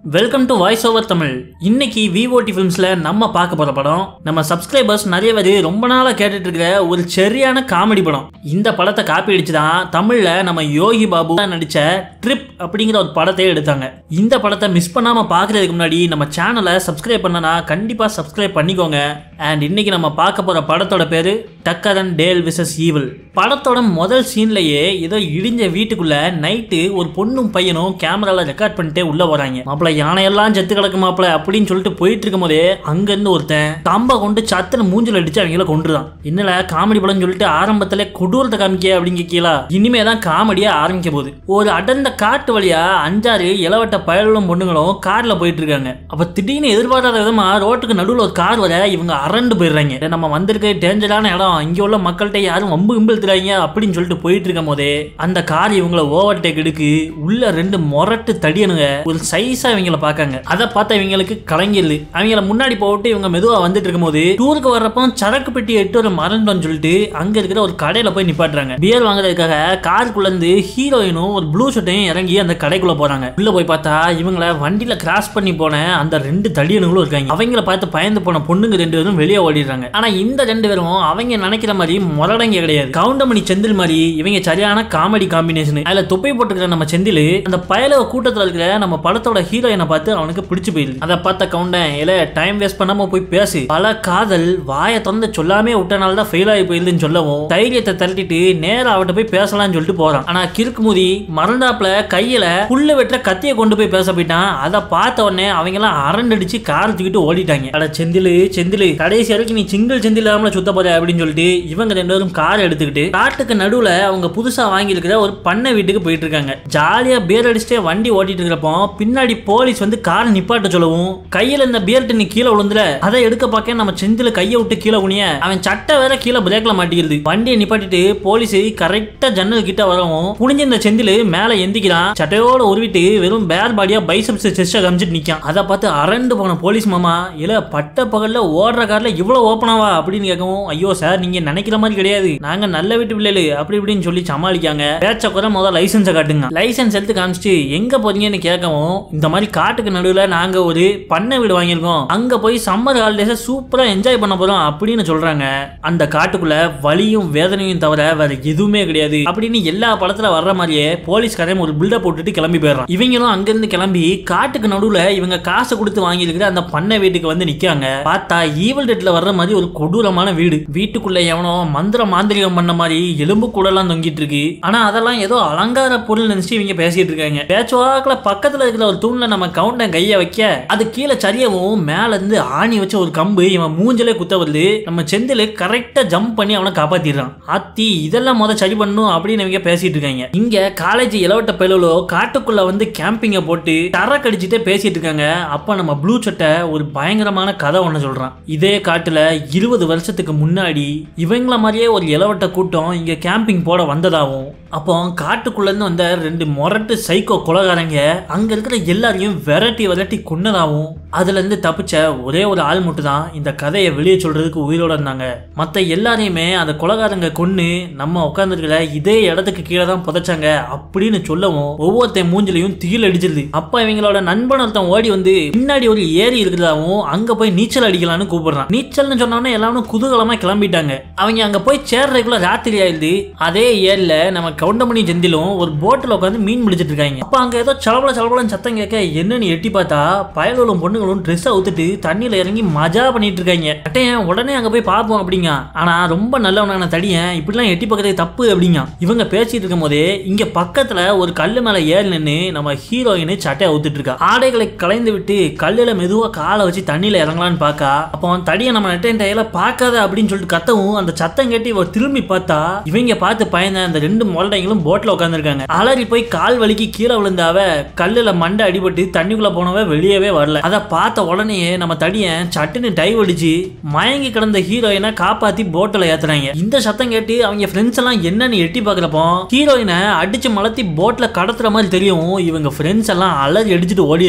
welcome to voice over Tamil இன்னைக்கு விவோடி ஃபிலிம்ஸ்ல நம்ம பார்க்க போற படம் நம்ம சப்ஸ்கிரைபர்ஸ் நிறைய பேர் ரொம்ப நாளா கேட்டுட்டு இருக்கிற ஒரு சரியான காமெடி படம் இந்த படத்தை காப்பி அடிச்சு தான் தமிழ்ல நம்ம யோகி பாபு தான் நடிச்ச ட்ரிப் அப்படிங்கிற ஒரு படத்தை எடுத்தாங்க இந்த படத்தை மிஸ் பண்ணாம பார்க்கறதுக்கு முன்னாடி நம்ம சேனலை சப்ஸ்கிரைப் பண்ணனா கண்டிப்பா சப்ஸ்கிரைப் பண்ணிக்கோங்க அண்ட் இன்னைக்கு நம்ம பார்க்க போற படத்தோட பேரு டக்கரன் டேல் விசஸ் ஈவில் படத்தோட முதல் சீன்லயே ஏதோ இடிஞ்ச வீட்டுக்குள்ள நைட்டு ஒரு பொண்ணும் பையனும் கேமரால ரெக்கார்ட் பண்ணிட்டே உள்ள வராங்க மாப்பிள யானையெல்லாம் செத்து கிடக்கு மாப்பிள அப்படின்னு சொல்லிட்டு போயிட்டு இருக்கும் போதே அங்க இருந்து ஒருத்தன் கம்ப கொண்டு சத்துன்னு மூஞ்சில அடிச்சு அவங்கள கொண்டுதான் என்னல காமெடி படம் சொல்லிட்டு ஆரம்பத்துல கொடூரத்தை காமிக்க அப்படின்னு கேட்கலா இனிமே தான் காமெடியா ஆரம்பிக்க போகுது ஒரு அடர்ந்த காட்டு வழியா அஞ்சாறு இளவட்ட பயலும் பொண்ணுங்களும் கார்ல போயிட்டு இருக்காங்க அப்ப திடீர்னு எதிர்பாராத விதமா ரோட்டுக்கு நடுவில் ஒரு கார் வர இவங்க அரண்டு போயிடுறாங்க "டேய், நம்ம வந்திருக்க டேஞ்சரான இடம் இங்க உள்ள மக்கள்கிட்ட யாரும் வம்பு இம்பிழுத்துறாங்க அப்படின்னு சொல்லிட்டு போயிட்டு இருக்கும் போதே அந்த கார் இவங்கள ஓவர் டேக் எடுக்கு உள்ள ரெண்டு மொரட்டு தடியனுங்க ஒரு சைஸா இவங்கள பார்க்காங்க அதை பார்த்த இவங்களுக்கு கலங்கிடுது அவங்கள முன்னாடி போட்டு இவங்க மெதுவா வந்துட்டு இருக்கும்போது டூருக்கு வர்றப்போ சரக்கு பெட்டி எட்டு ஒரு மறந்தோம்னு சொல்லிட்டு அங்க இருக்கிற ஒரு கடையில போய் நிப்பாட்டுறாங்க பியர் வாங்குறதுக்காக காருக்குள்ள இருந்து ஹீரோயினும் ஒரு ப்ளூ ஷர்ட்டையும் இறங்கி அந்த கடைக்குள்ள போறாங்க உள்ள போய் பார்த்தா இவங்கள வண்டியில கிராஸ் பண்ணி போன அந்த ரெண்டு தடியனுங்களும் இருக்காங்க அவங்கள பார்த்து பயந்து போன பொண்ணுங்க ரெண்டு பேரும் வெளியே ஓடிடுறாங்க ஆனா இந்த ரெண்டு பேரும் அவங்க நினைக்கிற மாதிரி முரடங்க கிடையாது கவுண்டமணி செந்தில் மாதிரி இவங்க சரியான காமெடி காம்பினேஷன் அதுல தொப்பை போட்டுக்கிற நம்ம செந்தில் அந்த பயலவ கூட்டத்துல இருக்கிற நம்ம படத்தோட ஹீரோயினை பார்த்து அவனுக்கு பிடிச்சு போயிருது அதை பார்த்த கவுண்டன் இல்ல டைம் வேஸ்ட் பண்ணாம போய் பேசு பல காதல் வாயை திறந்து சொல்லாமே விட்டனால தான் ஃபெயில் ஆகி போயிருதுன்னு சொல்லவும் தைரியத்தை தள்ளிட்டு நேரா அவட்ட போய் பேசலாம்னு சொல்லிட்டு போறான் ஆனா கிறுக்குமுதி மறந்தாப்புல கையில புல்லு வெட்டுற கத்தியை கொண்டு போய் பேச போயிட்டான் அதை பார்த்த உடனே அவங்க எல்லாம் அரண்டடிச்சு கார் தூக்கிட்டு ஓடிட்டாங்க அட செந்திலு செந்திலு கடைசி வரைக்கும் நீ சிங்கிள் செந்தில் இல்லாமல சுத்த போற அப்படின்னு சொல்லிட்டு இவங்க ரெண்டு பேரும் கார் எடுத்துக்கிட்டு காட்டுக்கு நடுவுல அவங்க புதுசா வாங்கி இருக்கிற ஒரு பண்ணை வீட்டுக்கு போயிட்டு இருக்காங்க ஜாலியா பேர் அடிச்சுட்டே வண்டி ஓட்டிட்டு இருக்கிறப்போ பின்னாடி போலீஸ் வந்து காரை நிப்பாட்ட சொல்லவும் கையில இந்த பியர் டன்னி கீழே விழுந்துல அதை எடுக்க பார்க்க நம்ம செந்தில கையை விட்டு கீழே குனிய அவன் சட்டை வேற கீழே பிரேக்ல மாட்டிக்கிறது வண்டியை நிப்பாட்டிட்டு போலீஸ் கரெக்டா ஜன்னல் கிட்ட வரவும் புனிஞ்ச இந்த செந்தில் மேல எந்திக்கிறான் சட்டையோட உருவிட்டு வெறும் பேர் பாடியா பைசப்ஸ் செஸ்ட காமிச்சிட்டு நிக்கான் அதை பார்த்து அரண்டு போன போலீஸ் மாமா இல்ல பட்ட பகல்ல ஓடுற கார்ல இவ்வளவு ஓப்பனாவா அப்படின்னு கேட்கவும் ஐயோ சார் நீங்க நினைக்கிற மாதிரி கிடையாது நாங்க நல்ல வீட்டு பிள்ளைகள் அப்படி இப்படின்னு சொல்லி சமாளிக்காங்க பேச்ச கூட முதல்ல லைசன்ஸை காட்டுங்க லைசன்ஸ் எடுத்து காமிச்சிட்டு எங்க போறீங்கன்னு கேட்கவும் இந்த மாதிரி காட்டுக்கு நடுவில் நாங்க ஒரு பண்ணை வீடு வாங்கியிருக்கோம் அங்க போய் சம்மர் ஹாலிடேஸை சூப்பரா என்ஜாய் பண்ண போறோம் அப்படின்னு சொல்றாங்க அந்த காட்டுக்குள்ள வலியும் வேதனையும் தவிர வேற எதுவுமே கிடையாது அப்படின்னு எல்லா படத்துல வர்ற மாதிரியே போலீஸ்காரன் ஒரு பில்டப் போட்டுட்டு கிளம்பி போயிடுறான் இவங்களும் அங்கிருந்து கிளம்பி காட்டுக்கு நடுவுல இவங்க காசு கொடுத்து வாங்கியிருக்கிற அந்த பண்ணை வீட்டுக்கு வந்து நிக்காங்க பார்த்தா ஈவல் டெட்ல வர்ற மாதிரி ஒரு கொடூரமான வீடு வீட்டுக்குள்ள எவனோ மந்திர மாந்திரிகம் பண்ண மாதிரி எலும்பு கூடலாம் தொங்கிட்டு இருக்கு ஆனா அதெல்லாம் ஏதோ அலங்கார பொருள் நினைச்சு இவங்க பேசிட்டு இருக்காங்க பேச்சுவாக்குல பக்கத்துல இருக்கிற ஒரு தூண்ல நம்ம கவுண்டன் கைய வைக்க அது கீழே சரியவும் மேல இருந்து ஆணி வச்ச ஒரு கம்பு இவன் மூஞ்சிலே குத்த வருது நம்ம செந்தில் கரெக்டா ஜம்ப் பண்ணி அவனை காப்பாத்திடுறான் அத்தி இதெல்லாம் முத சரி பண்ணும் அப்படின்னு இவங்க பேசிட்டு இருக்காங்க இங்க காலேஜ் இளவட்ட பயிலோ காட்டுக்குள்ள வந்து கேம்பிங்க போட்டு தர கடிச்சிட்டே பேசிட்டு இருக்காங்க அப்ப நம்ம ப்ளூ சட்டை ஒரு பயங்கரமான கதை ஒண்ணு சொல்றான் இதே காட்டுல இருபது வருஷத்துக்கு முன்னாடி இவங்கள மாதிரியே ஒரு இளவட்ட கூட்டம் இங்க கேம்பிங் போட வந்ததாகவும் அப்போ காட்டுக்குள்ள இருந்து வந்த ரெண்டு மொரட்டு சைக்கோ கொலகாரங்க அங்க இருக்கிற எல்லாரையும் விரட்டி விரட்டி கொன்னதாகவும் அதுல இருந்து தப்பிச்ச ஒரே ஒரு ஆள் மட்டும் தான் இந்த கதையை வெளியே சொல்றதுக்கு உயிரோட இருந்தாங்க மத்த எல்லாரையுமே அந்த கொலகாரங்க கொன்னு நம்ம உட்காந்துருக்கிற இதே இடத்துக்கு கீழே தான் புதைச்சாங்க அப்படின்னு சொல்லவும் ஒவ்வொருத்தன் மூஞ்சிலையும் தீயில் அடிச்சிருது அப்ப இவங்களோட நண்பன் ஒருத்தன் ஓடி வந்து பின்னாடி ஒரு ஏரி இருக்கிறதாவும் அங்க போய் நீச்சல் அடிக்கலாம்னு கூப்பிடுறான் நீச்சல்னு சொன்னோன்னே எல்லாரும் குதூகலமா கிளம்பிட்டாங்க அவங்க அங்க போய் சேர்றதுக்குள்ள ராத்திரி ஆயிடுது அதே ஏரியில நம்ம கவுண்டமணி ஜெந்திலும் ஒரு போட்டில் உட்காந்து மீன் பிடிச்சிட்டு இருக்காங்க அப்ப அங்க ஏதோ சலபல சலபலன்னு சத்தம் கேட்க என்னன்னு எட்டி பார்த்தா பயல்களும் பொண்ணுங்களும் ட்ரெஸ் அவுத்துட்டு தண்ணியில இறங்கி மஜா பண்ணிட்டு இருக்காங்க அட்டையன் உடனே அங்க போய் பார்ப்போம் அப்படிங்க ஆனா ரொம்ப நல்லவனான தடியன் இப்படிலாம் எட்டி பார்க்கறது தப்பு அப்படிங்க இவங்க பேசிட்டு இருக்கும் போதே இங்க பக்கத்துல ஒரு கல்லு மேல ஏறி நின்று நம்ம ஹீரோயின் சட்டையை அவுத்துட்டு இருக்கா ஆடைகளை கலைந்து விட்டு கல்லுல மெதுவா காலை வச்சு தண்ணியில இறங்கலான்னு பார்க்கா அப்போ அவன் தடியை நம்ம நெட்டையன் டையில பார்க்காத அப்படின்னு சொல்லிட்டு கத்தவும் அந்த சத்தம் கேட்டு இவ திரும்பி பார்த்தா இவங்க பார்த்து பயந்த அந்த ரெண்டு மொரடைங்களும் போட்ல உட்காந்துருக்காங்க அலறி போய் கால் வலிக்கு கீழே விழுந்தாவ கல்லுல மண்டை அடிபட்டு தண்ணிக்குள்ள போனவ வெளியவே வரல அதை பார்த்த உடனே நம்ம தடியன் சட்டுன்னு டைவ் அடிச்சு மயங்கி கிடந்த ஹீரோயினை காப்பாத்தி போட்டில் ஏத்துறாங்க இந்த சத்தம் கேட்டு அவங்க ஃப்ரெண்ட்ஸ் எல்லாம் என்னன்னு எட்டி பார்க்குறப்போ ஹீரோயினை அடிச்சு மலத்தி போட்ல கடத்துற மாதிரி தெரியும் இவங்க ஃப்ரெண்ட்ஸ் எல்லாம் அலறி அடிச்சுட்டு ஓடிடுறாங்க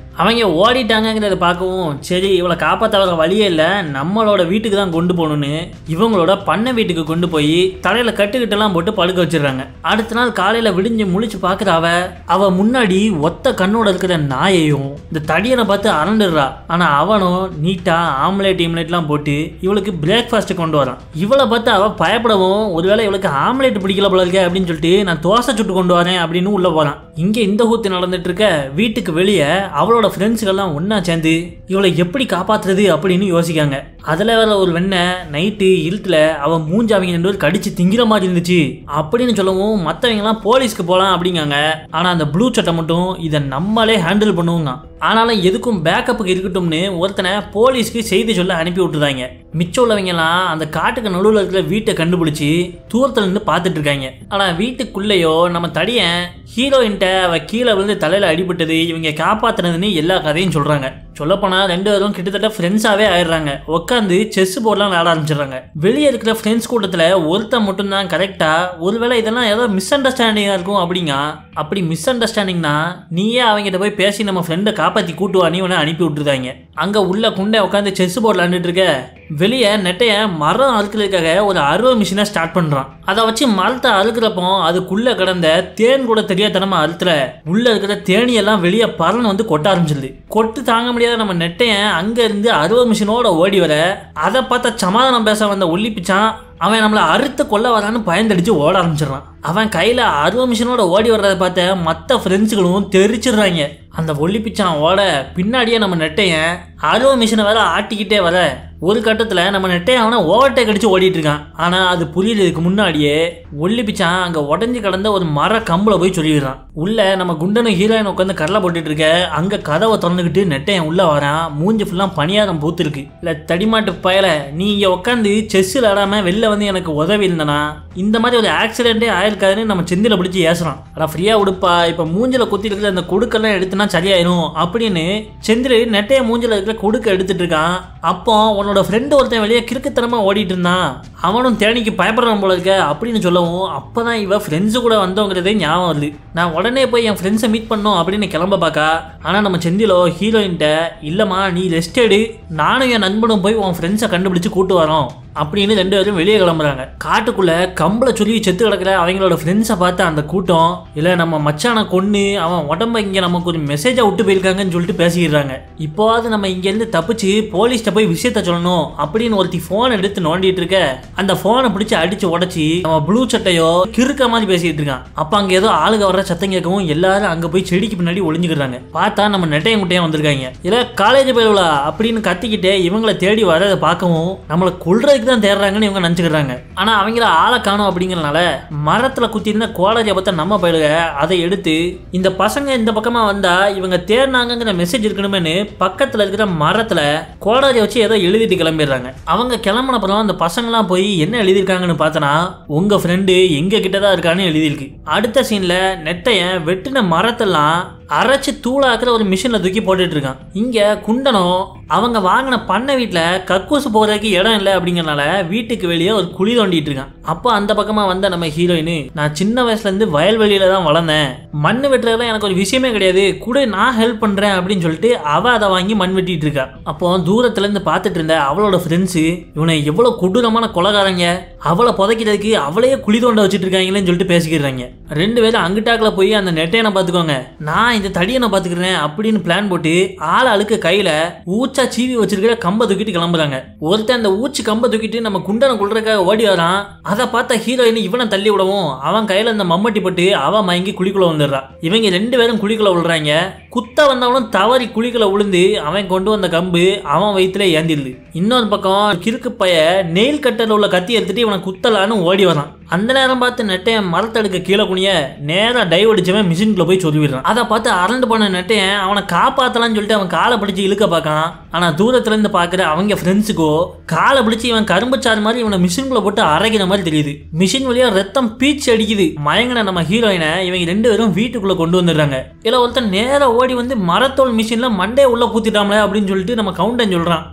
அவங்க ஓடிட்டாங்கங்கிறத பார்க்கவும் சரி இவளை காப்பாற்ற வர வழியே இல்லை நம்மளோட வீட்டுக்கு தான் கொண்டு போகணும்னு இவங்களோட பண்ணை வீட்டுக்கு கொண்டு போய் தலையில கட்டுக்கிட்டெல்லாம் போட்டு படுக்க வச்சிடுறாங்க அடுத்த நாள் காலையில விடிஞ்சு முழிச்சு பார்க்குற அவ அவ முன்னாடி ஒத்த கண்ணோட இருக்கிற நாயையும் இந்த தடியனை பார்த்து அரண்டுடுறா ஆனா அவனும் நீட்டா ஆம்லேட் ஈம்லேட்லாம் போட்டு இவளுக்கு பிரேக்ஃபாஸ்ட் கொண்டு வரான் இவளை பார்த்து அவ பயப்படவும் ஒருவேளை இவளுக்கு ஆம்லேட் பிடிக்கல போல இருக்கே அப்படின்னு சொல்லிட்டு நான் தோசை சுட்டு கொண்டு வரேன் அப்படின்னு உள்ள போறான் இங்க இந்த கூத்து நடந்துட்டு இருக்க வீட்டுக்கு வெளியே அவளோட ஃப்ரெண்ட்ஸுகள்லாம் ஒண்ணா சேர்ந்து இவளை எப்படி காப்பாத்துறது அப்படின்னு யோசிக்காங்க அதுல வேற ஒரு வெண்ணை நைட்டு இருட்டுல அவ மூஞ்சி அவங்க ரெண்டு பேரும் கடிச்சு திங்கிற மாதிரி இருந்துச்சு அப்படின்னு சொல்லவும் மற்றவங்க எல்லாம் போலீஸ்க்கு போலாம் அப்படிங்காங்க ஆனா அந்த ப்ளூ சட்டை மட்டும் இதை நம்மளே ஹேண்டில் பண்ணுவோங்க ஆனாலும் எதுக்கும் பேக்கப்புக்கு இருக்கட்டும்னு ஒருத்தனை போலீஸ்க்கு செய்தி சொல்ல அனுப்பி விட்டுறாங்க மிச்சம் உள்ளவங்கலாம் அந்த காட்டுக்கு நடுவில் இருக்கிற வீட்டை கண்டுபிடிச்சி தூரத்துல இருந்து பார்த்துட்டு இருக்காங்க ஆனா வீட்டுக்குள்ளேயோ நம்ம தடியன் ஹீரோயின்ட்ட அவ கீழே விழுந்து தலையில அடிபட்டது இவங்க காப்பாத்துனதுன்னு எல்லா கதையும் சொல்றாங்க சொல்லப்போனா ரெண்டு பேரும் கிட்டத்தட்ட ஃப்ரெண்ட்ஸாவே ஆயிடுறாங்க உட்காந்து செஸ் போர்ட்லாம் விளையாட ஆரம்பிச்சிடுறாங்க வெளியே இருக்கிற ஃப்ரெண்ட்ஸ் கூட்டத்துல ஒருத்தன் மட்டும்தான் கரெக்டா ஒருவேளை இதெல்லாம் ஏதோ மிஸ் அண்டர்ஸ்டாண்டிங்கா இருக்கும் அப்படிங்க அப்படி மிஸ் அண்டர்ஸ்டாண்டிங்னா நீயே அவங்ககிட்ட போய் பேசி நம்ம ஃப்ரெண்டை காப்பாத்தி கூட்டு வா நீ உடனே அனுப்பி விட்டுருதாங்க அங்க உள்ள குண்டை உட்காந்து செஸ் போர்ட் விளையாண்டுட்டு இருக்க வெளியே நெட்டைய மரம் அறுக்கிறதுக்காக ஒரு அறுவை மிஷினை ஸ்டார்ட் பண்றான் அதை வச்சு மரத்தை அறுக்கிறப்போ அதுக்குள்ள கிடந்த தேன் கூட தெரியாதனமா அறுத்துற உள்ள இருக்கிற தேனியெல்லாம் வெளியே பறந்து வந்து கொட்ட ஆரம்பிச்சிருது கொட்டு தாங்க முடியாத நம்ம நெட்டையன் அங்க இருந்து அறுவை மிஷினோட ஓடி வர அதை பார்த்த சமாதானம் பேச வந்த ஒல்லிப்பிச்சான் அவன் நம்மளை அறுத்து கொல்ல வரான்னு பயந்தடிச்சு ஓட ஆரம்பிச்சிடுறான் அவன் கையில அறுவை மிஷினோட ஓடி வர்றதை பார்த்த மற்ற ஃப்ரெண்ட்ஸுகளும் தெரிச்சிடுறாங்க அந்த ஒல்லிப்பிச்சான் ஓட பின்னாடியே நம்ம நெட்டையன் அறுவை மிஷினை வேற ஆட்டிக்கிட்டே வர ஒரு கட்டத்தில் நம்ம நெட்டையன் அவனை ஓவர்டேக் அடிச்சு ஓடிட்டு இருக்கான் ஆனால் அது புரியறதுக்கு முன்னாடியே ஒல்லிப்பிச்சான் அங்கே உடஞ்சி கடந்த ஒரு மர கம்புல போய் சொல்லிடுறான் உள்ள நம்ம குண்டனும் ஹீரோயின் உட்காந்து கடலை போட்டுட்டு இருக்க அங்கே கதவை திறந்துக்கிட்டு நெட்டையன் உள்ள வரான் மூஞ்சி ஃபுல்லாக பணியாரம் பூத்துருக்கு இல்லை தடிமாட்டு பயல நீ இங்கே உட்காந்து செஸ் விளாடாம வெளில வந்து எனக்கு உதவி இருந்தனா இந்த மாதிரி ஒரு ஆக்சிடென்ட்டே ஆயிருக்காதுன்னு நம்ம செந்தில பிடிச்சி ஏசுறான் ஆனால் ஃப்ரீயாக உடுப்பா இப்போ மூஞ்சில குத்தி இருக்கிற அந்த கொடுக்கெல்லாம் எடுத்துனா சரியாயிரும் அப்படின்னு செந்தில் நெட்டைய மூஞ்சில இருக்கிற கொடுக்க எடுத்துட்டு இருக்கான் அப்போ உன்னோட ஃப்ரெண்டு ஒருத்தன் வெளியே கிறுக்குத்தனமா ஓடிட்டு இருந்தான் அவனும் தேனிக்கு பயப்படுறான் போல இருக்க அப்படின்னு சொல்லவும் அப்பதான் இவ ஃப்ரெண்ட்ஸு கூட வந்தோங்கிறதே ஞாபகம் வருது நான் உடனே போய் என் ஃப்ரெண்ட்ஸை மீட் பண்ணோம் அப்படின்னு கிளம்ப பார்க்கா ஆனால் நம்ம செந்திலோ ஹீரோயின்ட்ட இல்லைம்மா நீ ரெஸ்ட் எடு நானும் என் நண்பனும் போய் உன் ஃப்ரெண்ட்ஸை கண்டுபிடிச்சு கூட்டு வரோம் அப்படின்னு ரெண்டு பேரும் வெளியே கிளம்புறாங்க காட்டுக்குள்ள கம்பள சொல்லி செத்து கிடக்கிற அவங்களோட ஃப்ரெண்ட்ஸை பார்த்து அந்த கூட்டம் இல்லை நம்ம மச்சானை கொன்று அவன் உடம்ப இங்கே நமக்கு ஒரு மெசேஜை விட்டு போயிருக்காங்கன்னு சொல்லிட்டு பேசிக்கிறாங்க இப்போவாது நம்ம இங்கேருந்து தப்பிச்சு போலீஸ்ட்ட போய் விஷயத்த சொல்லணும் அப்படின்னு ஒருத்தி ஃபோன் எடுத்து நோண்டிட்டு இருக்க அந்த ஃபோனை பிடிச்சி அடிச்சு உடச்சி நம்ம ப்ளூ சட்டையோ கிறுக்க மாதிரி பேசிட்டு இருக்கான் அப்போ அங்கே ஏதோ ஆளுக வர்ற சத்தம் கேட்கவும் எல்லாரும் அங்கே போய் செடிக்கு பின்னாடி ஒளிஞ்சுக்கிறாங்க பார்த்தா நம்ம நெட்டையம் குட்டையும் வந்திருக்காங்க இல்லை காலேஜ் போயிடலா அப்படின்னு கத்திக்கிட்டே இவங்களை தேடி வரதை பார்க்கவும் நம்மளை கொள்றதுக்கு தான் தேடுறாங்கன்னு இவங்க நினச்சிக்கிறாங்க ஆனால் அவங்கள ஆளை காணும் அப்படிங்கிறனால மரத்தில் குத்திருந்த கோலரியை பார்த்தா நம்ம பயிலுக அதை எடுத்து இந்த பசங்க இந்த பக்கமாக வந்தா இவங்க தேடினாங்கிற மெசேஜ் இருக்கணுமேனு பக்கத்தில் இருக்கிற மரத்தில் கோலரியை வச்சு ஏதோ எழுதிட்டு கிளம்பிடுறாங்க அவங்க கிளம்புன அப்புறம் அந்த பசங்களாம் போய் என்ன எழுதியிருக்காங்கன்னு பார்த்தனா உங்க ஃப்ரெண்டு எங்க கிட்ட தான் இருக்கான்னு எழுதியிருக்கு அடுத்த சீன்ல நெட்டையன் வெட்டின மரத்தெல்லாம் அரைச்சு தூளாக்குற ஒரு மிஷின்ல தூக்கி போட்டுட்டு இருக்கான் இங்க குண்டனம் அவங்க வாங்கின பண்ணை வீட்டில் கக்கூசு போகிறதுக்கு இடம் இல்லை அப்படிங்கறனால வீட்டுக்கு வெளியே ஒரு குழி தோண்டிட்டு இருக்கான் அப்போ அந்த பக்கமா வந்த நம்ம ஹீரோயின் நான் சின்ன வயசுல இருந்து வயல்வெளியில தான் வளர்ந்தேன் மண் வெட்டுறதுலாம் எனக்கு ஒரு விஷயமே கிடையாது கூட நான் ஹெல்ப் பண்றேன் அப்படின்னு சொல்லிட்டு அவ அதை வாங்கி மண் வெட்டிட்டு இருக்கா அப்போ தூரத்துல இருந்து பார்த்துட்டு இருந்த அவளோட ஃப்ரெண்ட்ஸு இவனை எவ்வளவு கொடூரமான கொலகாரங்க அவளை புதைக்கிறதுக்கு அவளையே குழி தோண்ட வச்சுட்டு இருக்காங்களேன்னு சொல்லிட்டு பேசிக்கிறாங்க ரெண்டு பேரும் அங்கிட்டாக்கில் போய் அந்த நெட்டையனை பார்த்துக்கோங்க நான் இந்த தடியனை பார்த்துக்கிறேன் அப்படின்னு பிளான் போட்டு ஆள் அழுக்க கையில ஊச்சா சீவி வச்சிருக்கிற கம்பை தூக்கிட்டு கிளம்புறாங்க ஒருத்தன் அந்த ஊச்சி கம்பை தூக்கிட்டு நம்ம குண்டனை கொள்றதுக்காக ஓடி வரான் அதை பார்த்த ஹீரோயின் இவனை தள்ளி விடவும் அவன் கையில இந்த மம்மட்டி போட்டு அவன் மயங்கி குழிக்குள்ள வந்துடுறான் இவங்க ரெண்டு பேரும் குழிக்குள்ள விழுறாங்க குத்த வந்தவனும் தவறி குழிக்குள்ள விழுந்து அவன் கொண்டு வந்த கம்பு அவன் வயிற்றுல ஏந்திடுது இன்னொரு பக்கம் கிறுக்கு பைய நெயில் கட்டரில் உள்ள கத்தி எடுத்துட்டு இவனை குத்தலான்னு ஓடி வரான் அந்த நேரம் பார்த்து நெட்டையன் மரத்தடுக்க கீழே குனிய நேரா டைவ் அடிச்சவன் மிஷின்குள்ள போய் சொல்லிவிடுறான் அதை பார்த்து அரண்டு போன நெட்டையன் அவனை காப்பாத்தலாம்னு சொல்லிட்டு அவன் காலை பிடிச்சி இழுக்க பார்க்கான் ஆனா தூரத்துல இருந்து பாக்குற அவங்க ஃப்ரெண்ட்ஸுக்கோ காலை பிடிச்சி இவன் கரும்புச்சாறு மாதிரி இவனை மிஷின்குள்ள போட்டு அரைக்கிற மாதிரி தெரியுது மிஷின் வழியா ரத்தம் பீச்சு அடிக்குது மயங்கின நம்ம ஹீரோயினை இவங்க ரெண்டு பேரும் வீட்டுக்குள்ள கொண்டு வந்துடுறாங்க இல்ல ஒருத்தன் நேரா ஓடி வந்து மரத்தோல் மிஷின்ல மண்டே உள்ள கூத்திட்டாமல அப்படின்னு சொல்லிட்டு நம்ம கவுண்டன் சொல்றான்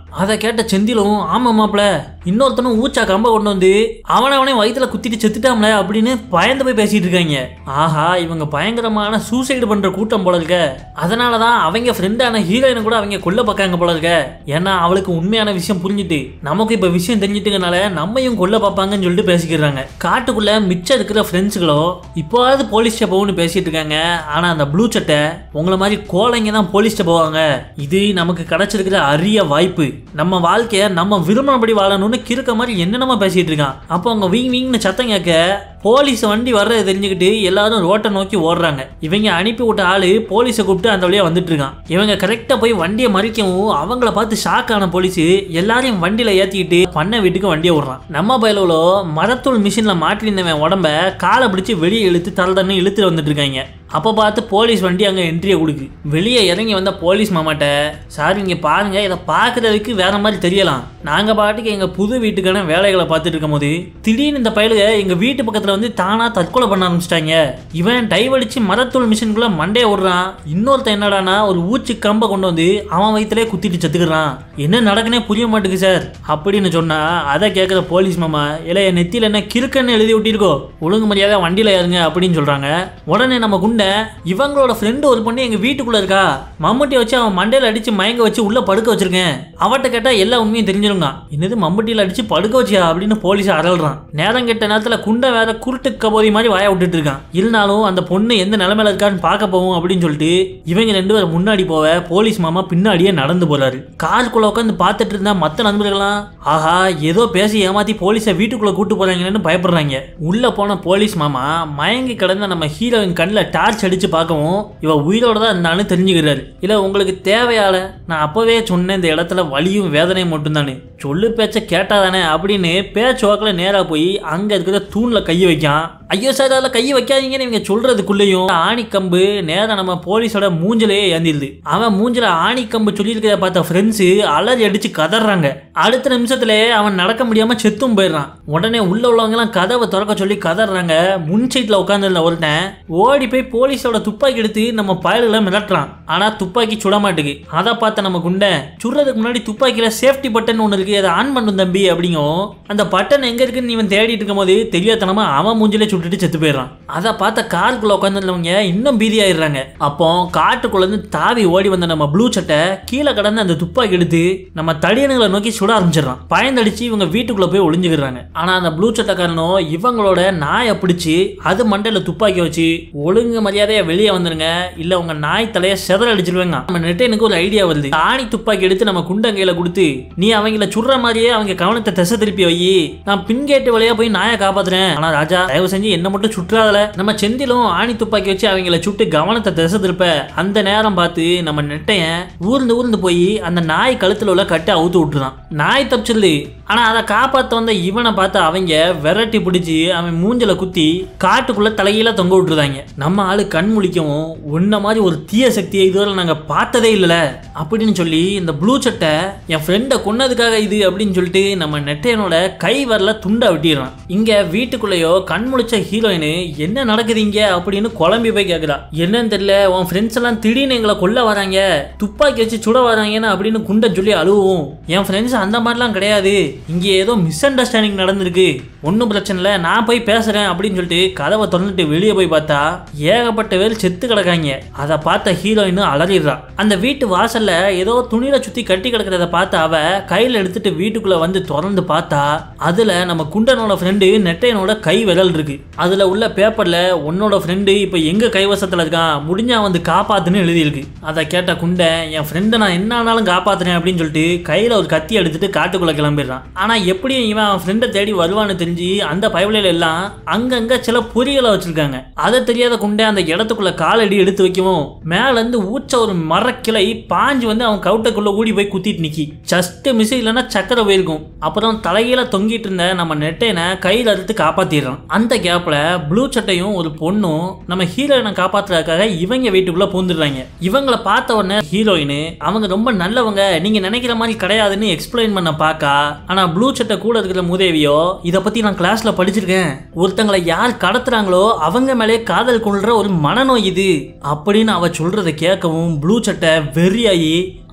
அதை கேட்ட செந்திலும் ஆமா மாப்ள இன்னொருத்தனும் ஊச்சா கம்ப கொண்டு வந்து அவனை அவனே வயித்துல குத்திட்டு செத்துட்டாம்ல அப்படின்னு பயந்து போய் பேசிட்டு இருக்காங்க ஆஹா இவங்க பயங்கரமான சூசைடு பண்ற கூட்டம் போல இருக்க அதனாலதான் அவங்க ஃப்ரெண்டான ஹீரோயினை கூட அவங்க கொல்ல பார்க்காங்க போல இருக்க ஏன்னா அவளுக்கு உண்மையான விஷயம் புரிஞ்சுட்டு நமக்கு இப்ப விஷயம் தெரிஞ்சிட்டுங்கனால நம்மையும் கொல்ல பார்ப்பாங்கன்னு சொல்லிட்டு பேசிக்கிறாங்க காட்டுக்குள்ள மிச்சம் இருக்கிற ஃப்ரெண்ட்ஸுகளோ இப்போவாவது போலீஸ் போகணும்னு பேசிட்டு இருக்காங்க ஆனா அந்த ப்ளூ சட்டை உங்களை மாதிரி கோழைங்க தான் போலீஸ்ட போவாங்க இது நமக்கு கிடைச்சிருக்கிற அரிய வாய்ப்பு நம்ம வாழ்க்கைய நம்ம விரும்பினபடி வாழணும்னு கிறுக்க மாதிரி என்னென்னமா பேசிட்டு இருக்கான் அப்போ அவங்க வீங் வீங்னு சத்தம் கேட்க போலீஸ் வண்டி வர்றதை தெரிஞ்சுக்கிட்டு எல்லாரும் ரோட்டை நோக்கி ஓடுறாங்க இவங்க அனுப்பி விட்ட ஆளு போலீஸை கூப்பிட்டு அந்த வழியா வந்துட்டு இருக்கான் இவங்க கரெக்டா போய் வண்டியை மறிக்கவும் அவங்கள பார்த்து ஷாக் ஆன போலீஸ் எல்லாரையும் வண்டியில ஏத்திக்கிட்டு பண்ண வீட்டுக்கு வண்டியை விடுறான் நம்ம பயலுவலோ மரத்தூள் மிஷின்ல மாட்டிருந்தவன் உடம்ப காலை பிடிச்சி வெளியே இழுத்து தரதன்னு இழுத்துட்டு வந்துட்டு இருக்காங்க அப்போ பார்த்து போலீஸ் வண்டி அங்கே என்ட்ரியை கொடுக்கு வெளியே இறங்கி வந்த போலீஸ் மாமாட்ட சார் இங்கே பாருங்க இதை பார்க்குறதுக்கு வேற மாதிரி தெரியலாம் நாங்கள் பாட்டுக்கு எங்கள் புது வீட்டுக்கான வேலைகளை பார்த்துட்டு இருக்கும்போது திடீர்னு இந்த பயலுக எங்கள் வீட்டு பக்கத்தில் வந்து தானாக தற்கொலை பண்ண ஆரம்பிச்சிட்டாங்க இவன் டைவ் அடிச்சு மரத்தூள் மிஷினுக்குள்ளே மண்டையை விடுறான் இன்னொருத்தன் என்னடானா ஒரு ஊச்சி கம்பை கொண்டு வந்து அவன் வயிற்றுலே குத்திட்டு செத்துக்கிறான் என்ன நடக்குனே புரிய மாட்டேங்குது சார் அப்படின்னு சொன்னா அதை கேட்குற போலீஸ் மாமா இல்லை என் நெத்தியில் என்ன கிறுக்கன்னு எழுதி விட்டிருக்கோ ஒழுங்கு மரியாதை வண்டியில் ஏறுங்க அப்படின்னு சொல்கிறாங்க உடனே நம்ம குண்டை இவங்களோட ஃப்ரெண்டு ஒரு பொண்ணு எங்கள் வீட்டுக்குள்ளே இருக்கா மம்முட்டியை வச்சு அவன் மண்டையில் அடித்து மயங்க வச்சு உள்ளே படுக்க வச்சிருக்கேன் அவட்ட கேட்டால் எல்லா உண்மையும் தெரிஞ்சிருங்க என்னது மம்முட்டியில் அடித்து படுக்க வச்சியா அப்படின்னு போலீஸ் அரல்றான் நேரம் கெட்ட நேரத்தில் குண்டை வேற குருட்டு கபோதி மாதிரி வாய விட்டுட்டு இருக்கான் இருந்தாலும் அந்த பொண்ணு எந்த நிலைமையில இருக்கான்னு பார்க்க போவோம் அப்படின்னு சொல்லிட்டு இவங்க ரெண்டு பேரும் முன்னாடி போவ போலீஸ் மாமா பின்னாடியே நடந்து போறாரு காருக்குள்ள உட்காந்து பார்த்துட்டு இருந்தா மற்ற நண்பர்கள்லாம் ஆஹா ஏதோ பேசி ஏமாத்தி போலீஸை வீட்டுக்குள்ள கூட்டு போறாங்கன்னு பயப்படுறாங்க உள்ள போன போலீஸ் மாமா மயங்கி கிடந்த நம்ம ஹீரோயின் கண்ணில் டார்ச் அடிச்சு பார்க்கவும் இவ உயிரோட தான் இருந்தான்னு தெரிஞ்சுக்கிறாரு இல்ல உங்களுக்கு தேவையால நான் அப்பவே சொன்னேன் இந்த இடத்துல வலியும் வேதனையும் மட்டும்தானே சொல்லு பேச்ச கேட்டாதானே அப்படின்னு பேச்சுவாக்கில் நேரா போய் அங்க இருக்கிற தூண்ல கையை வைக்கான் ஐயோ சார் அதில் கையை வைக்காதீங்கன்னு இவங்க சொல்றதுக்குள்ளேயும் ஆணிக்கம்பு நேரா நம்ம போலீஸோட மூஞ்சிலேயே ஏந்திருது அவன் மூஞ்சில ஆணிக்கம்பு சொல்லியிருக்கிறத பார்த்த ஃப்ரெண்ட்ஸு அலறி அடிச்சு கதறாங்க அடுத்த நிமிஷத்துல அவன் நடக்க முடியாம செத்தும் போயிடுறான் உடனே உள்ள உள்ளவங்க எல்லாம் கதவை திறக்க சொல்லி கதறாங்க முன் சீட்ல உட்காந்துருந்த ஒருத்தன் ஓடி போய் போலீஸோட துப்பாக்கி எடுத்து நம்ம பயலுல மிரட்டுறான் ஆனா துப்பாக்கி சுட மாட்டுக்கு அதை பார்த்த நம்ம குண்டை சுடுறதுக்கு முன்னாடி துப்பாக்கியில சேஃப்டி பட்டன் ஒன்று இருக்கு அதை ஆன் பண்ணும் தம்பி அப்படிங்கும் அந்த பட்டன் எங்க இருக்குன்னு இவன் தேடிட்டு இருக்கும்போது தெரியாதனமா அவன் மூஞ்சிலே சுட்டுட்டு செத்து போயிடுறான் அதை பார்த்த காருக்குள்ள உட்காந்துருந்தவங்க இன்னும் பீதியாயிடுறாங்க அப்போ காட்டுக்குள்ள இருந்து தாவி ஓடி வந்த நம்ம ப்ளூ சட்டை கீழே கடந்து அந்த துப்பாக்கி எடுத்து நம்ம தடியனுங்களை நோக்கி சுட ஆரம்பிச்சிடறான் பயந்தடிச்சு இவங்க வீட்டுக்குள்ள போய் ஒளிஞ்சுக்கிறாங்க ஆனா அந்த ப்ளூ சட்டைக்காரனும் இவங்களோட நாயை பிடிச்சி அது மண்டையில துப்பாக்கி வச்சு ஒழுங்கு மரியாதையா வெளியே வந்துருங்க இல்ல உங்க நாய் தலைய செதற அடிச்சிருவேங்க நம்ம நெட்டைனுக்கு ஒரு ஐடியா வருது ஆணி துப்பாக்கி எடுத்து நம்ம குண்டங்கையில கொடுத்து நீ அவங்கள சுடுற மாதிரியே அவங்க கவனத்தை திசை திருப்பி வை நான் பின்கேட்டு வழியா போய் நாயை காப்பாத்துறேன் ஆனா ராஜா தயவு செஞ்சு என்ன மட்டும் சுற்றாதல நம்ம செந்திலும் ஆணி துப்பாக்கி வச்சு அவங்கள சுட்டு கவனத்தை திசை திருப்ப அந்த நேரம் பார்த்து நம்ம நெட்டையன் ஊர்ந்து ஊர்ந்து போய் அந்த நாய் கழுத்துல உள்ள கட்டை அவுத்து விட்டுறான் நாய் தப்பிச்சிருது ஆனா அதை காப்பாத்த வந்த இவனை பார்த்து அவங்க விரட்டி பிடிச்சி அவன் மூஞ்சில குத்தி காட்டுக்குள்ள தலையில தொங்க விட்டுருந்தாங்க நம்ம ஆளு கண் முழிக்கவும் உன்ன மாதிரி ஒரு தீய சக்தியை இதுவரை நாங்க பார்த்ததே இல்லைல அப்படின்னு சொல்லி இந்த ப்ளூ சட்டை என் ஃப்ரெண்டை கொன்னதுக்காக இது அப்படின்னு சொல்லிட்டு நம்ம நெட்டையனோட கை வரல துண்டா வெட்டிடுறான் இங்க வீட்டுக்குள்ளேயோ கண் முழிச்ச ஹீரோயின் என்ன நடக்குது இங்க அப்படின்னு குழம்பி போய் கேக்குறா என்னன்னு தெரியல உன் ஃப்ரெண்ட்ஸ் எல்லாம் திடீர்னு எங்களை கொல்ல வராங்க துப்பாக்கி வச்சு சுட வராங்கன்னு அப்படின்னு குண்டை சொல்லி அழுவும் என் ஃப்ரெண்ட்ஸ் அந்த மாதிரிலாம் கிடையாது இங்க ஏதோ மிஸ் அண்டர்ஸ்டாண்டிங் நடந்திருக்கு ஒன்றும் பிரச்சனை இல்லை நான் போய் பேசுறேன் அப்படின்னு சொல்லிட்டு கதவை திறந்துட்டு வெளியே போய் பார்த்தா ஏகப்பட்ட பேர் செத்து கிடக்காங்க அதை பார்த்த ஹீரோயின் அலறிடுறா அந்த வீட்டு வாசல்ல ஏதோ துணியில சுத்தி கட்டி கிடக்கிறத பார்த்து அவ கையில எடுத்துட்டு வீட்டுக்குள்ள வந்து திறந்து பார்த்தா அதுல நம்ம குண்டனோட ஃப்ரெண்டு நெட்டையனோட கை விரல் இருக்கு அதுல உள்ள பேப்பர்ல உன்னோட ஃப்ரெண்டு இப்ப எங்க கைவசத்துல இருக்கான் முடிஞ்சா வந்து காப்பாத்துன்னு எழுதியிருக்கு அதை கேட்ட குண்டை என் ஃப்ரெண்டை நான் என்ன ஆனாலும் காப்பாத்துறேன் அப்படின்னு சொல்லிட்டு கையில ஒரு கத்தி எடுத்துட்டு காட்டுக்குள்ள கிளம்பிடுறான் ஆனா எப்படியும் இவன் அவன் ஃப்ரெண்டை தேடி வருவான்னு தெரிஞ்சு அந்த பயவலையில எல்லாம் அங்கங்க சில பொறிகளை வச்சிருக்காங்க அதை தெரியாத குண்டை அந்த இடத்துக்குள்ள காலடி எடுத்து வைக்கவும் மேல இருந்து ஊச்ச ஒரு மரக்கிளை பாஞ்சு வந்து அவன் கவுட்டைக்குள்ள ஓடி போய் குத்திட்டு நிக்கி ஜஸ்ட் மிஸ் இல்லைன்னா சக்கரை போயிருக்கும் அப்புறம் தலையில தொங்கிட்டு இருந்த நம்ம நெட்டையனை கையில அறுத்து காப்பாத்திடுறான் அந்த கேப்ல ப்ளூ சட்டையும் ஒரு பொண்ணும் நம்ம ஹீரோயினை காப்பாத்துறதுக்காக இவங்க வீட்டுக்குள்ள பூந்துடுறாங்க இவங்களை பார்த்த உடனே ஹீரோயின் அவங்க ரொம்ப நல்லவங்க நீங்க நினைக்கிற மாதிரி கிடையாதுன்னு எக்ஸ்பிளைன் பண்ண பார்க்கா ஆனா ப்ளூ சட்டை கூட இருக்கிற மூதேவியோ இதை பத்தி நான் கிளாஸ்ல படிச்சிருக்கேன் ஒருத்தங்களை யார் கடத்துறாங்களோ அவங்க மேலே காதல் கொள்ற ஒரு மனநோய் இது அப்படின்னு அவ சொல்றதை கேட்கவும் ப்ளூ சட்டை வெறியாகி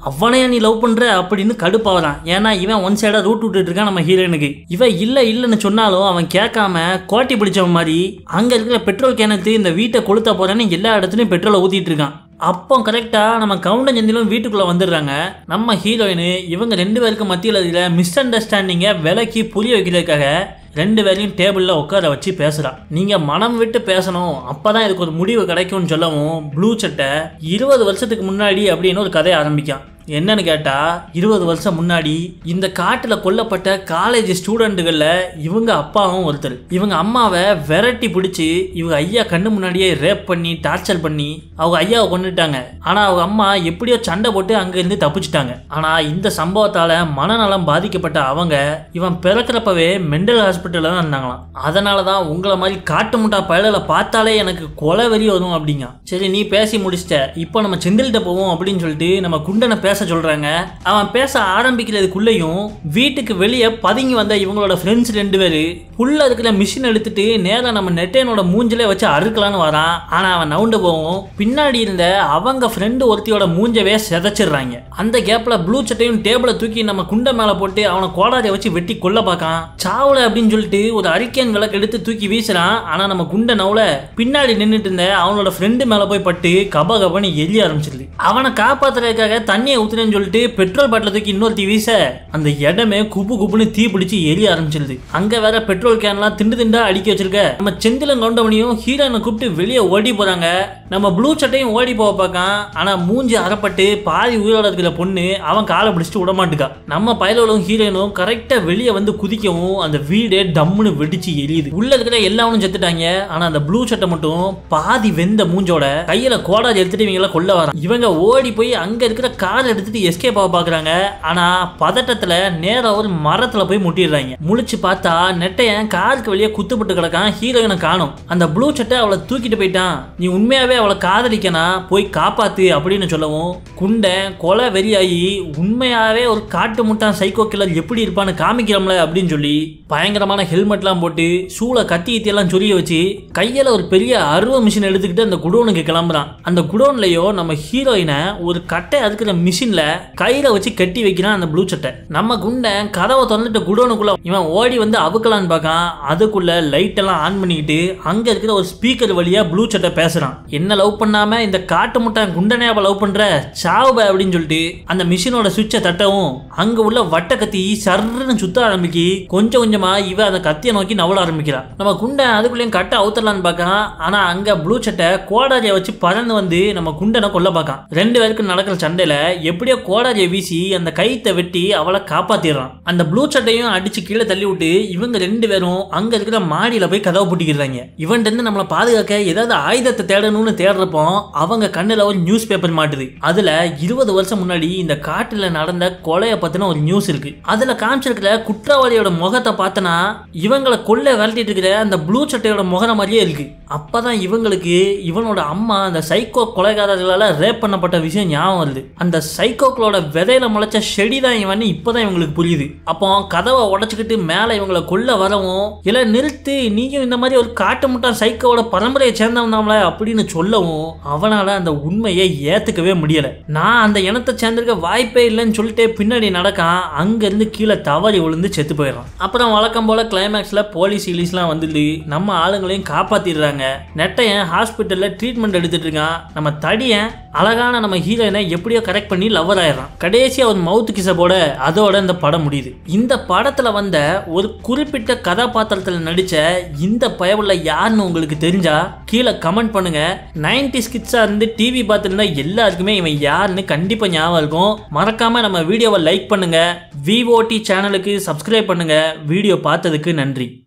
அவனையா நீ லவ் பண்ற அப்படின்னு கடுப்பாவறான் ஏன்னா இவன் ஒன் சைடா ரூட் விட்டுட்டு இருக்கான் நம்ம ஹீரோயினுக்கு இவன் இல்ல இல்லைன்னு சொன்னாலும் அவன் கேட்காம கோட்டி பிடிச்சவன் மாதிரி அங்க இருக்கிற பெட்ரோல் கேனத்து இந்த வீட்டை கொளுத்த போறேன்னு எல்லா இடத்துலயும் பெட்ரோலை ஊத்திட்டு இருக்கான் அப்போ கரெக்டாக நம்ம கவுண்டன் செந்திலும் வீட்டுக்குள்ளே வந்துடுறாங்க நம்ம ஹீரோயின் இவங்க ரெண்டு பேருக்கு மத்தியில் இருக்கிற மிஸ் அண்டர்ஸ்டாண்டிங்கை விலக்கி புரிய வைக்கிறதுக்காக ரெண்டு பேரையும் டேபிளில் உட்கார வச்சு பேசுகிறான் நீங்கள் மனம் விட்டு பேசணும் அப்போ தான் இதுக்கு ஒரு முடிவு கிடைக்கும்னு சொல்லவும் ப்ளூ சட்டை இருபது வருஷத்துக்கு முன்னாடி அப்படின்னு ஒரு கதையை ஆரம்பிக்கான் என்னன்னு கேட்டா இருபது வருஷம் முன்னாடி இந்த காட்டுல கொல்லப்பட்ட காலேஜ் ஸ்டூடெண்ட்டுகள்ல இவங்க அப்பாவும் ஒருத்தர் இவங்க அம்மாவை விரட்டி பிடிச்சி இவங்க ஐயா கண்ணு முன்னாடியே ரேப் பண்ணி டார்ச்சர் பண்ணி அவங்க ஐயாவை கொண்டுட்டாங்க ஆனா அவங்க அம்மா எப்படியோ சண்டை போட்டு அங்க இருந்து தப்பிச்சிட்டாங்க ஆனா இந்த சம்பவத்தால மனநலம் பாதிக்கப்பட்ட அவங்க இவன் பிறக்கிறப்பவே மென்டல் ஹாஸ்பிட்டல்ல தான் இருந்தாங்களாம் அதனால தான் உங்களை மாதிரி காட்டு முட்டா பயலில் பார்த்தாலே எனக்கு கொலை வெறி வரும் அப்படிங்க சரி நீ பேசி முடிச்சிட்ட இப்போ நம்ம செந்தில்கிட்ட போவோம் அப்படின்னு சொல்லிட்டு நம்ம குண்டனை பேச சொல்றாங்க அவன் பேச ஆரம்பிக்கிறதுக்குள்ளேயும் வீட்டுக்கு வெளியே பதுங்கி வந்த இவங்களோட ஃப்ரெண்ட்ஸ் ரெண்டு பேரு உள்ள இருக்கிற மிஷின் எடுத்துட்டு நேரா நம்ம நெட்டையனோட மூஞ்சிலே வச்சு அறுக்கலான்னு வரான் ஆனா அவன் நவுண்டு போவும் பின்னாடி இருந்த அவங்க ஃப்ரெண்டு ஒருத்தியோட மூஞ்சவே செதைச்சிடுறாங்க அந்த கேப்ல ப்ளூ சட்டையும் டேபிளை தூக்கி நம்ம குண்டை மேல போட்டு அவனை கோடாரியை வச்சு வெட்டி கொல்ல பார்க்கான் சாவுல அப்படின்னு சொல்லிட்டு ஒரு அரிக்கேன் விளக்கு எடுத்து தூக்கி வீசுறான் ஆனா நம்ம குண்டை நவுல பின்னாடி நின்றுட்டு இருந்த அவனோட ஃப்ரெண்டு மேல போய் பட்டு கப கபன்னு எரிய ஆரம்பிச்சிருது அவனை காப்பாத்துறதுக்காக தண்ணியை ஊத்துறேன்னு சொல்லிட்டு பெட்ரோல் பாட்டில தூக்கி இன்னொருத்தி வீச அந்த இடமே குப்பு குப்புன்னு தீ பிடிச்சி எரிய ஆரம்பிச்சிருது அங்க வேற பெட்ரோல் கேன்லாம் திண்டு திண்டா அடிக்க வச்சிருக்க நம்ம செந்திலும் கவுண்டமணியும் ஹீரோனை கூப்பிட்டு வெளியே ஓடி போறாங்க நம்ம ப்ளூ சட்டையும் ஓடி போக பார்க்கான் ஆனா மூஞ்சி அறப்பட்டு பாதி உயிரோட இருக்கிற பொண்ணு அவன் காலை பிடிச்சிட்டு விட மாட்டுக்கா நம்ம பயலோடும் ஹீரோயினும் கரெக்டா வெளியே வந்து குதிக்கவும் அந்த வீடே டம்முன்னு வெடிச்சு எரியுது உள்ள இருக்கிற எல்லாவனும் செத்துட்டாங்க ஆனா அந்த ப்ளூ சட்டை மட்டும் பாதி வெந்த மூஞ்சோட கையில கோடாரி எடுத்துட்டு இவங்கள கொல்ல வரான் இவங்க ஓடி போய் அங்க இருக்கிற கார் எடுத்துட்டு எஸ்கேப் ஆக பாக்குறாங்க ஆனா பதட்டத்துல நேரா ஒரு மரத்துல போய் முட்டிடுறாங்க முழிச்சு பார்த்தா நெட்டையன் காருக்கு வெளியே குத்துப்பட்டு கிடக்கான் ஹீரோயினை காணும் அந்த ப்ளூ சட்டை அவளை தூக்கிட்டு போயிட்டான் நீ உண்மையாவே அவளை காதலிக்கனா போய் காப்பாத்து அப்படின்னு சொல்லவும் குண்டன் கொலை வெறியாகி உண்மையாவே ஒரு காட்டு முட்டான் சைக்கோ கில்லர் எப்படி இருப்பான்னு காமிக்கிறோம்ல அப்படின்னு சொல்லி பயங்கரமான ஹெல்மெட்லாம் போட்டு சூளை கத்தி கத்தி எல்லாம் சொரிய வச்சு கையில ஒரு பெரிய அருவ மிஷின் எடுத்துக்கிட்டு அந்த குடோனுக்கு கிளம்புறான் அந்த குடோன்லயோ நம்ம ஹீரோயினை ஒரு கட்டை அதுக்கிற மிஷின்ல கயிறை வச்சு கட்டி வைக்கிறான் அந்த ப்ளூ சட்டை நம்ம குண்டன் கதவை திறந்துட்டு குடோனுக்குள்ள இவன் ஓடி வந்து அவுக்கலான்னு பார்க்கான் அதுக்குள்ள லைட் எல்லாம் ஆன் பண்ணிக்கிட்டு அங்க இருக்கிற ஒரு ஸ்பீக்கர் வழியா ப்ளூ சட்டை பேசுறான் என்ன லவ் பண்ணாம இந்த காட்டு முட்டான் குண்டனே அவ லவ் பண்ற சாவுப அப்படின்னு சொல்லிட்டு அந்த மிஷினோட சுவிட்சை தட்டவும் அங்க உள்ள வட்ட கத்தி சர்ன்னு சுத்த ஆரம்பிக்கி கொஞ்சம் கொஞ்சமா இவ அந்த கத்தியை நோக்கி நவள ஆரம்பிக்கிறான் நம்ம குண்டன் அதுக்குள்ளேயும் கட்டை அவுத்தலான்னு பார்க்கான் ஆனா அங்க ப்ளூ சட்டை கோடாரியை வச்சு பறந்து வந்து நம்ம குண்டனை கொல்ல பார்க்கான் ரெண்டு பேருக்கு நடக்கிற சண்டையில எப்படியோ கோடாரியை வீசி அந்த கைத்தை வெட்டி அவளை காப்பாத்திடுறான் அந்த ப்ளூ சட்டையும் அடிச்சு கீழே தள்ளி விட்டு இவங்க ரெண்டு பேரும் அங்க இருக்கிற மாடியில போய் கதவை பூட்டிக்கிறாங்க இவன்ட்டு இருந்து நம்மளை பாதுகாக்க ஏதாவது ஆயுதத்தை தேடணும்னு தேடுறப்போ அவங்க கண்ணுல ஒரு நியூஸ் பேப்பர் மாட்டுது அதுல இருபது வருஷம் முன்னாடி இந்த காட்டுல நடந்த கொலையை பத்தின ஒரு நியூஸ் இருக்கு அதுல காமிச்சிருக்கிற குற்றவாளியோட முகத்தை பார்த்தனா இவங்களை கொல்ல விரட்டிட்டு இருக்கிற அந்த ப்ளூ சட்டையோட முகம் மாதிரியே இருக்கு அப்பதான் இவங்களுக்கு இவனோட அம்மா அந்த சைக்கோ கொலைகாரர்களால ரேப் பண்ணப்பட்ட விஷயம் ஞாபகம் வருது அந்த சைக்கோக்களோட விதையில முளைச்ச செடி தான் இவன் இப்பதான் இவங்களுக்கு புரியுது அப்போ கதவை உடைச்சுக்கிட்டு மேல இவங்களை கொல்ல வரவும் இல்ல நிறுத்து நீயும் இந்த மாதிரி ஒரு காட்டு முட்டான் சைக்கோவோட பரம்பரையை சேர்ந்தவனாம்ல அப்படின்னு சொல்லவும் அவனால அந்த உண்மையை ஏத்துக்கவே முடியல நான் அந்த இனத்தை சேர்ந்திருக்க வாய்ப்பே இல்லைன்னு சொல்லிட்டு பின்னாடி நடக்கான் அங்க இருந்து கீழே தவறி விழுந்து செத்து போயிடறான் அப்புறம் வழக்கம் போல கிளைமேக்ஸ்ல போலீஸ் இலீஸ்லாம் வந்துட்டு நம்ம ஆளுங்களையும் காப்பாத்திடுறாங்க நெட்டையன் ஹாஸ்பிட்டல்ல ட்ரீட்மெண்ட் எடுத்துட்டு இருக்கான் நம்ம தடியன் அழகான நம்ம ஹீரோயினை எப்படியோ கரெக்ட் பண்ணி லவர் ஆயிடுறான் கடைசியா ஒரு மவுத் கிச போட அதோட இந்த படம் முடியுது இந்த படத்துல வந்த ஒரு குறிப்பிட்ட கதாபாத்திரத்துல நடிச்ச இந்த பயவுள்ள யாருன்னு உங்களுக்கு தெரிஞ்சா கீழே கமெண்ட் பண்ணுங்க நைன்டி ஸ்கிட்ஸா இருந்து டிவி பார்த்துருந்தா எல்லாருக்குமே இவன் யாருன்னு கண்டிப்பா ஞாபகம் இருக்கும் மறக்காம நம்ம வீடியோவை லைக் பண்ணுங்க விஓடி சேனலுக்கு சப்ஸ்கிரைப் பண்ணுங்க வீடியோ பார்த்ததுக்கு நன்றி